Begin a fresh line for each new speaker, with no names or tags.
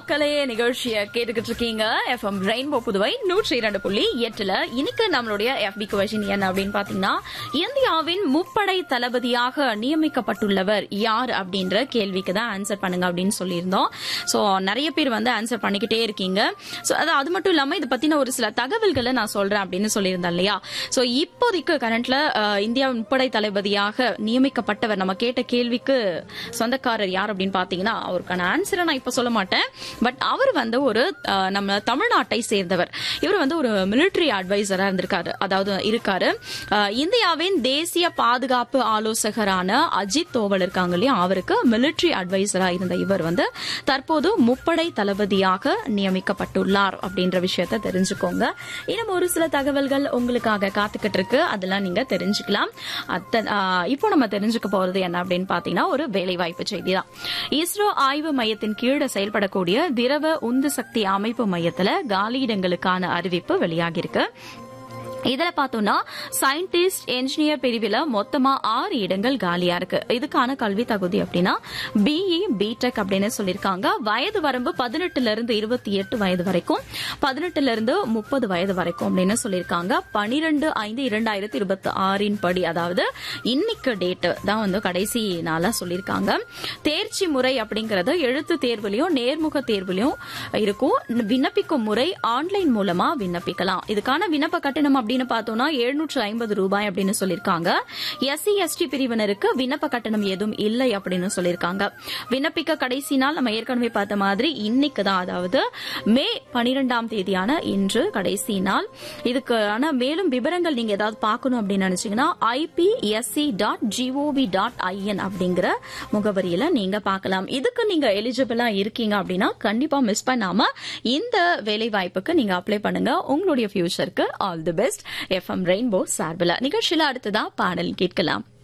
மக்களே நிகழ்ச்சியை கேட்டுக்கிட்டு இருக்கீங்க எஃப்எம் ரெயின்போ புதுவை நூற்றி இரண்டு புள்ளி எட்டுல இன்னைக்கு நம்மளுடைய எஃபி கொஷின் என்ன அப்படின்னு பாத்தீங்கன்னா இந்தியாவின் முப்படை தளபதியாக நியமிக்கப்பட்டுள்ளவர் யார் அப்படின்ற கேள்விக்கு தான் ஆன்சர் பண்ணுங்க அப்படின்னு சொல்லியிருந்தோம் சோ நிறைய பேர் வந்து ஆன்சர் பண்ணிக்கிட்டே இருக்கீங்க சோ அது அது மட்டும் இல்லாம இது பத்தின ஒரு சில தகவல்களை நான் சொல்றேன் அப்படின்னு சொல்லியிருந்தேன் இல்லையா சோ இப்போதைக்கு கரண்ட்ல இந்தியாவின் முப்படை தளபதியாக நியமிக்கப்பட்டவர் நம்ம கேட்ட கேள்விக்கு சொந்தக்காரர் யார் அப்படின்னு பாத்தீங்கன்னா அவருக்கான ஆன்சரை நான் இப்ப சொல்ல மாட்டேன் பட் அவர் வந்து ஒரு அஹ், நம்ம தமிழ்நாட்டை சேர்ந்தவர் இவர் வந்து ஒரு மிலிட்டரி அட்வைசரா இருந்திருக்காரு அதாவது இருக்காரு அஹ், இந்தியாவின் தேசிய பாதுகாப்பு ஆலோசகரான அஜித் தோவல் இருக்காங்க இல்லையா அவருக்கு மிலிட்டரி அட்வைசரா இருந்த இவர் வந்து தற்போது முப்படை தளபதியாக நியமிக்கப்பட்டுள்ளார் அப்படின்ற விஷயத்த தெரிஞ்சுக்கோங்க இன்னும் ஒரு சில தகவல்கள் உங்களுக்காக காத்துக்கிட்டு இருக்கு அதெல்லாம் நீங்க தெரிஞ்சுக்கலாம் அத்த- ஆஹ் இப்போ நம்ம தெரிஞ்சுக்க போறது என்ன அப்படின்னு பாத்தீங்கன்னா ஒரு வேலைவாய்ப்பு செய்தி தான் இஸ்ரோ ஆய்வு மையத்தின் கீழ செயல்படக்கூடிய திரவ உந்து சக்தி அமைப்பு மையத்துல காலியிடங்களுக்கான அறிவிப்பு வெளியாகியிருக்கு இதுல பார்த்தோம்னா சயின்டிஸ்ட் என்ஜினியர் பிரிவில் மொத்தமா ஆறு இடங்கள் காலியா இருக்கு இதுக்கான கல்வி தகுதி அப்படின்னா பிஇ பிடெக் அப்படின்னு சொல்லியிருக்காங்க வயது வரம்பு பதினெட்டுல இருந்து இருபத்தி எட்டு வயது வரைக்கும் பதினெட்டுல இருந்து முப்பது வயது வரைக்கும் அப்படின்னு சொல்லியிருக்காங்க பனிரெண்டு ஐந்து இரண்டாயிரத்தி இருபத்தி ஆறின் படி அதாவது இன்னைக்கு டேட் தான் வந்து கடைசி நாளா சொல்லியிருக்காங்க தேர்ச்சி முறை அப்படிங்கறது எழுத்து தேர்வுலயும் நேர்முக தேர்வுலயும் இருக்கும் விண்ணப்பிக்கும் முறை ஆன்லைன் மூலமா விண்ணப்பிக்கலாம் இதுக்கான விண்ணப்ப கட்டணம் அப்படின்னு பார்த்தோம்னா எழுநூற்று ஐம்பது ரூபாய் அப்படின்னு சொல்லியிருக்காங்க எஸ்சி எஸ்டி பிரிவினருக்கு விண்ணப்ப கட்டணம் எதுவும் இல்லை அப்படின்னு சொல்லியிருக்காங்க விண்ணப்பிக்க கடைசி நாள் நம்ம ஏற்கனவே பார்த்த மாதிரி இன்னைக்கு தான் அதாவது மே பனிரெண்டாம் தேதியான இன்று கடைசி நாள் இதுக்கான மேலும் விவரங்கள் நீங்க ஏதாவது பார்க்கணும் அப்படின்னு நினைச்சீங்கன்னா IPSC dot gov dot in அப்படிங்கிற முகவரியில நீங்க பார்க்கலாம் இதுக்கு நீங்க எலிஜிபிளா இருக்கீங்க அப்படின்னா கண்டிப்பா மிஸ் பண்ணாம இந்த வேலை வாய்ப்புக்கு நீங்க அப்ளை பண்ணுங்க உங்களுடைய ஃபியூச்சருக்கு all the best FM rainbow சார்பில் நிகழ்ச்சியில அடுத்ததா பாடல் கேட்கலாம்